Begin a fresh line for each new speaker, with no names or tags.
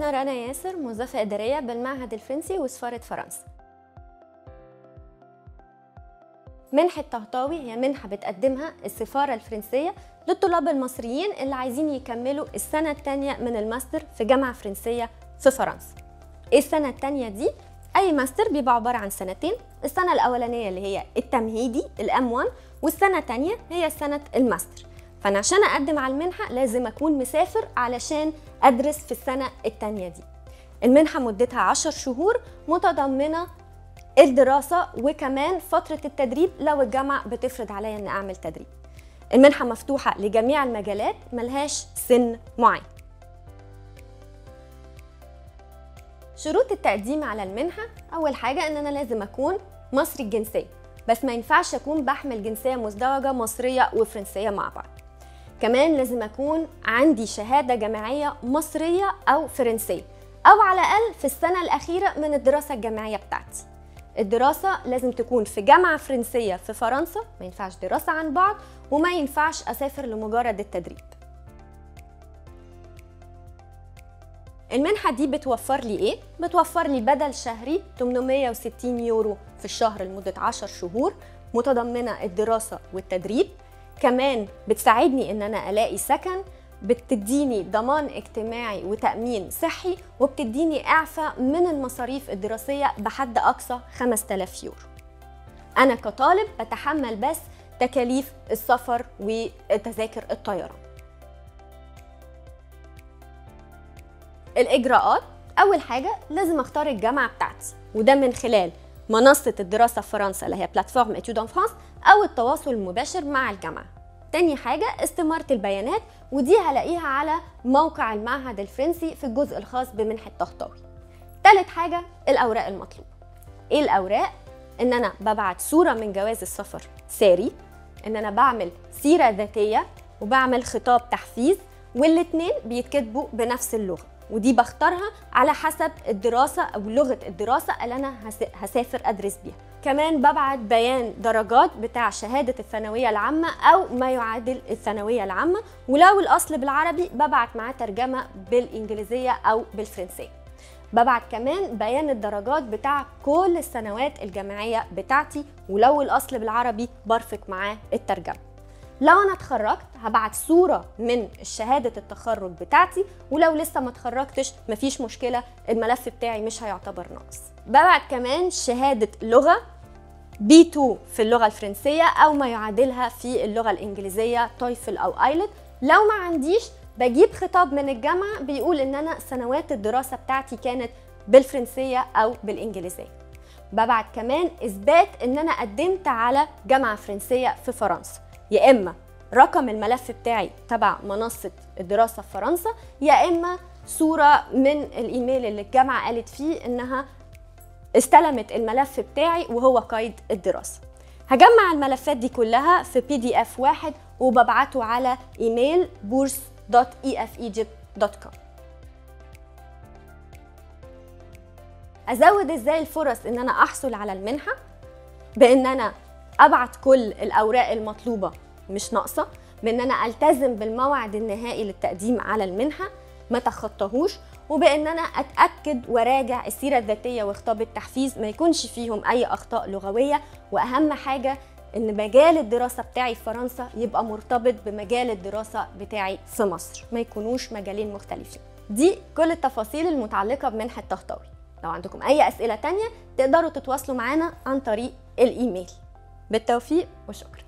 أنا رنا ياسر موظفة إدارية بالمعهد الفرنسي وسفارة فرنسا منحة طهطاوي هي منحة بتقدمها السفارة الفرنسية للطلاب المصريين اللي عايزين يكملوا السنة التانية من الماستر في جامعة فرنسية في فرنسا ايه السنة التانية دي؟ أي ماستر بيبقى عبارة عن سنتين السنة الأولانية اللي هي التمهيدي الأم 1 والسنة التانية هي سنة الماستر فأنا عشان أقدم على المنحة لازم أكون مسافر علشان أدرس في السنة التانية دي المنحة مدتها 10 شهور متضمنة الدراسة وكمان فترة التدريب لو الجامعة بتفرض عليا إن أعمل تدريب المنحة مفتوحة لجميع المجالات ملهاش سن معين شروط التقديم على المنحة أول حاجة إن أنا لازم أكون مصري الجنسية بس ما ينفعش أكون بحمل جنسية مزدوجة مصرية وفرنسية مع بعض كمان لازم أكون عندي شهادة جامعية مصرية أو فرنسية أو على الأقل في السنة الأخيرة من الدراسة الجامعية بتاعتي الدراسة لازم تكون في جامعة فرنسية في فرنسا ما ينفعش دراسة عن بعض وما ينفعش أسافر لمجرد التدريب المنحة دي بتوفر لي إيه؟ بتوفر لي بدل شهري 860 يورو في الشهر لمدة 10 شهور متضمنة الدراسة والتدريب كمان بتساعدني إن أنا ألاقي سكن بتديني ضمان اجتماعي وتأمين صحي وبتديني إعفاء من المصاريف الدراسية بحد أقصى 5000 يورو أنا كطالب بتحمل بس تكاليف السفر وتذاكر الطيران الإجراءات أول حاجة لازم أختار الجامعة بتاعتي وده من خلال منصة الدراسة في فرنسا اللي هي بلاتفورم إتيود ان فرانس أو التواصل المباشر مع الجامعة تاني حاجة استمارة البيانات ودي هلاقيها على موقع المعهد الفرنسي في الجزء الخاص بمنحة طهطاوي تالت حاجة الأوراق المطلوبة إيه الأوراق؟ إن أنا ببعت صورة من جواز السفر ساري إن أنا بعمل سيرة ذاتية وبعمل خطاب تحفيز والاتنين بيتكتبوا بنفس اللغة ودي بختارها على حسب الدراسة أو لغة الدراسة اللي أنا هسافر أدرس بيها كمان ببعت بيان درجات بتاع شهادة الثانوية العامة أو ما يعادل الثانوية العامة ولو الأصل بالعربي ببعت معاه ترجمة بالإنجليزية أو بالفرنسية ببعت كمان بيان الدرجات بتاع كل السنوات الجامعية بتاعتي ولو الأصل بالعربي برفق معاه الترجمة لو انا اتخرجت هبعت صوره من شهاده التخرج بتاعتي ولو لسه ما اتخرجتش مفيش مشكله الملف بتاعي مش هيعتبر ناقص ببعت كمان شهاده لغه B2 في اللغه الفرنسيه او ما يعادلها في اللغه الانجليزيه تويفل او ايلت لو ما عنديش بجيب خطاب من الجامعه بيقول ان انا سنوات الدراسه بتاعتي كانت بالفرنسيه او بالانجليزيه ببعت كمان اثبات ان انا قدمت على جامعه فرنسيه في فرنسا يا اما رقم الملف بتاعي تبع منصه الدراسه في فرنسا يا اما صوره من الايميل اللي الجامعه قالت فيه انها استلمت الملف بتاعي وهو قيد الدراسه هجمع الملفات دي كلها في بي دي اف واحد وببعته على ايميل burs.efegypt.com ازود ازاي الفرص ان انا احصل على المنحه بان انا ابعت كل الاوراق المطلوبه مش ناقصه بان انا التزم بالموعد النهائي للتقديم على المنحه ما تخطاهوش وبان انا اتاكد وراجع السيره الذاتيه وخطاب التحفيز ما يكونش فيهم اي اخطاء لغويه واهم حاجه ان مجال الدراسه بتاعي في فرنسا يبقى مرتبط بمجال الدراسه بتاعي في مصر ما يكونوش مجالين مختلفين دي كل التفاصيل المتعلقه بمنحه طهطاوي لو عندكم اي اسئله تانية تقدروا تتواصلوا معانا عن طريق الايميل بالتوفيق وشكرا